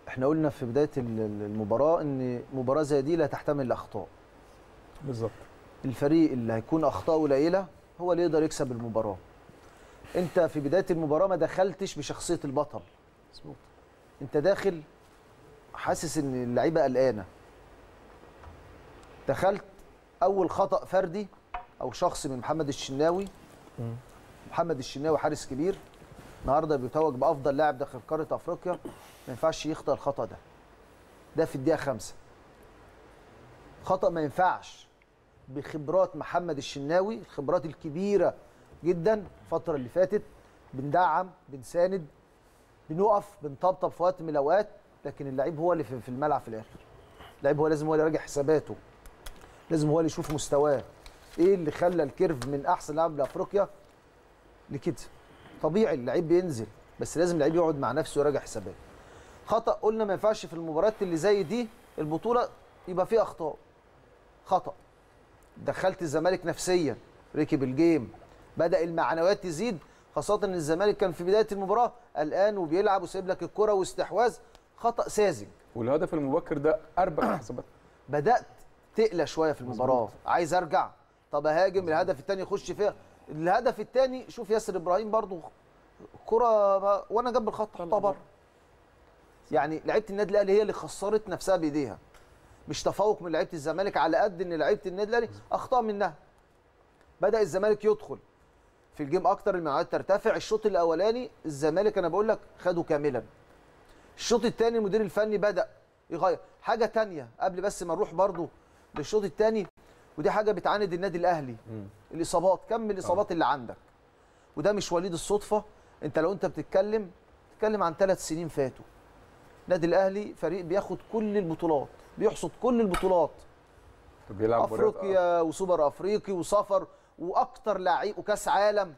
احنا قلنا في بدايه ال- ال- المباراه ان مباراه زي دي لا تحتمل الاخطاء بالظبط الفريق اللي هيكون اخطاءه قليله هو اللي يقدر يكسب المباراه انت في بدايه المباراه ما دخلتش بشخصيه البطل مظبوط انت داخل حاسس ان اللعيبه قلقانه دخلت اول خطا فردي او شخصي من محمد الشناوي مم. محمد الشناوي حارس كبير النهارده بيتوج بافضل لاعب داخل قاره افريقيا ما ينفعش يخطا الخطا ده ده في الدقيقه خمسة خطا ما ينفعش بخبرات محمد الشناوي الخبرات الكبيره جدا الفتره اللي فاتت بندعم بنساند بنقف بنطبطب في وقت من الاوقات لكن اللعيب هو اللي في في الملعب في الاخر اللعيب هو لازم هو اللي يراجع حساباته لازم هو اللي يشوف مستواه ايه اللي خلى الكيرف من احسن لاعب لافريقيا لكده طبيعي اللعيب بينزل بس لازم اللعيب يقعد مع نفسه ويراجع حساباته خطا قلنا ما ينفعش في المباريات اللي زي دي البطوله يبقى فيه اخطاء خطا دخلت الزمالك نفسيا ركب الجيم بدا المعنويات تزيد خاصه ان الزمالك كان في بدايه المباراه قلقان وبيلعب وسايب لك الكره واستحواذ خطا ساذج والهدف المبكر ده اربك حسابات بدات تقلق شويه في المباراه عايز ارجع طب اهاجم الهدف الثاني يخش فيها الهدف الثاني شوف ياسر ابراهيم برضو كره ما- وانا جنب الخط حطها بره يعني لعيبه النادي الاهلي هي اللي خسرت نفسها بايديها مش تفوق من لعيبه الزمالك على قد ان لعيبه النادي الاهلي اخطاء منها بدا الزمالك يدخل في الجيم اكتر المعنويات ترتفع الشوط الاولاني الزمالك انا بقول لك خده كاملا الشوط الثاني المدير الفني بدا يغير حاجه تانية قبل بس ما نروح برضو للشوط الثاني ودي حاجه بتعاند النادي الاهلي الاصابات كم الاصابات اللي عندك وده مش وليد الصدفه انت لو انت بتتكلم بتتكلم عن ثلاث سنين فاتوا النادي الاهلي فريق بياخد كل البطولات بيحصد كل البطولات بيلعب مباريات- افريقيا وسوبر افريقي وسفر واكتر لعيب وكاس عالم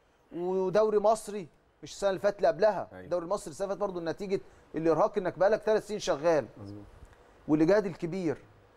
ودوري مصري مش السنه اللي فاتت اللي قبلها أيوة. الدوري المصري السنه اللي فاتت برضه نتيجه الارهاق انك بقالك ثلاث سنين شغال مظبوط والاجهاد الكبير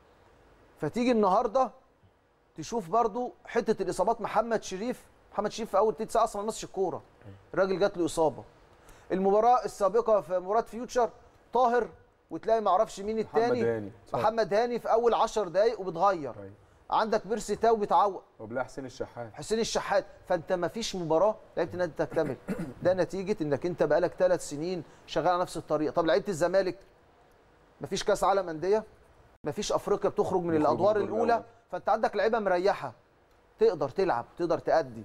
فتيجي النهارده تشوف برضو حته الاصابات محمد شريف محمد شريف في اول تلت ساعه اصلا ما مسش الكوره الراجل جات له اصابه المباراه السابقه في مباراه فيوتشر طاهر وتلاقي ما اعرفش مين التاني هاني. صح. محمد هاني في اول 10 دقائق وبتغير أيوة. عندك بيرسي تاو بيتعوق وبلا حسين الشحات حسين الشحات فانت ما فيش مباراه لعيبه النادي تكتمل ده نتيجه انك انت بقالك ثلاث سنين شغال على نفس الطريقه طب لعيبه الزمالك ما فيش كاس عالم انديه ما فيش افريقيا بتخرج من بيخرجوا الادوار من الدور الاولى الأول. فانت عندك لعيبه مريحه تقدر تلعب تقدر تأدي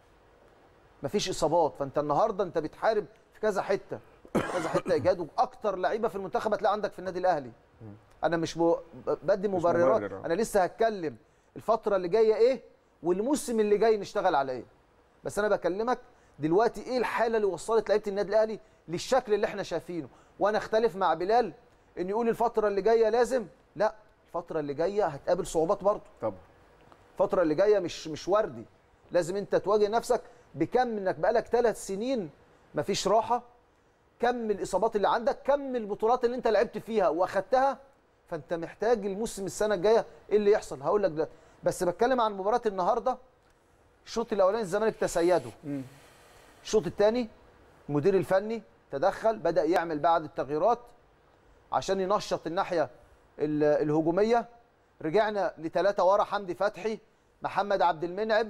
ما فيش اصابات فانت النهارده انت بتحارب في كذا حته كذا حته ايجاد واكتر لعيبه في المنتخب هتلاقي عندك في النادي الاهلي انا مش ب- بدي مبررات مبرر. انا لسه هتكلم الفتره اللي جايه ايه والموسم اللي جاي نشتغل على ايه بس انا بكلمك دلوقتي ايه الحاله اللي وصلت لعيبه النادي الاهلي للشكل اللي احنا شايفينه وانا اختلف مع بلال ان يقول الفتره اللي جايه لازم لا الفتره اللي جايه هتقابل صعوبات برضه طبعا الفتره اللي جايه مش مش وردي لازم انت تواجه نفسك بكم انك بقالك ثلاث سنين مفيش راحه كم الاصابات اللي عندك كم البطولات اللي انت لعبت فيها واخدتها فانت محتاج الموسم السنه الجايه ايه اللي يحصل هقول لك دلوقتي بس بتكلم عن مباراه النهارده الشوط الاولاني الزمالك تسيده الشوط الثاني المدير الفني تدخل بدا يعمل بعض التغييرات عشان ينشط الناحيه ال- الهجوميه رجعنا لثلاثه ورا حمدي فتحي محمد عبد المنعم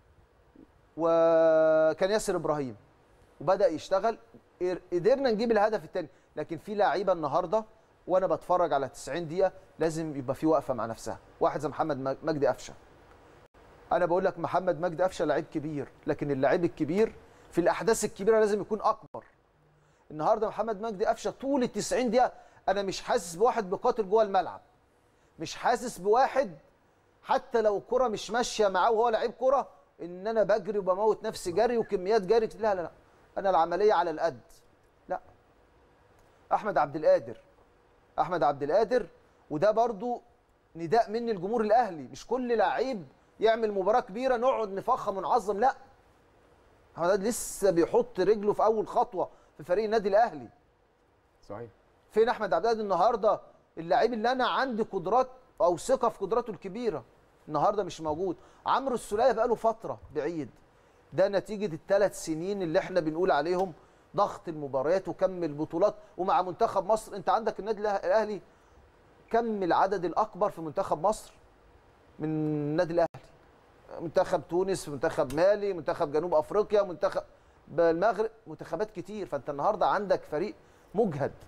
وكان ياسر ابراهيم وبدا يشتغل قر- قدرنا نجيب الهدف الثاني لكن في لعيبه النهارده وانا بتفرج على 90 دقيقه لازم يبقى في وقفه مع نفسها واحد زي محمد مج- مجدي قفشه انا بقول لك محمد مجدي قفشه لعيب كبير لكن اللعيب الكبير في الاحداث الكبيره لازم يكون اكبر النهارده محمد مجدي قفشه طول ال 90 دقيقه انا مش حاسس بواحد بيقاتل جوه الملعب مش حاسس بواحد حتى لو الكره مش ماشيه معاه وهو لعيب كره ان انا بجري وبموت نفسي جري وكميات جري لا لا لا انا العمليه على القد لا احمد عبد القادر احمد عبد القادر وده برضو نداء مني الجمهور الاهلي مش كل لعيب يعمل مباراه كبيره نقعد نفخم ونعظم لا احمد عبد لسه بيحط رجله في اول خطوه في فريق النادي الاهلي صحيح فين احمد عبد القادر النهارده اللاعب اللي انا عندي قدرات او ثقه في قدراته الكبيره النهارده مش موجود عمرو السوليه بقاله فتره بعيد ده نتيجه الثلاث سنين اللي احنا بنقول عليهم ضغط المباريات وكم البطولات ومع منتخب مصر انت عندك النادي الأه- الاهلي كم العدد الاكبر في منتخب مصر من النادي الاهلي منتخب تونس منتخب مالي منتخب جنوب افريقيا منتخب المغرب منتخبات كتير فانت النهارده عندك فريق مجهد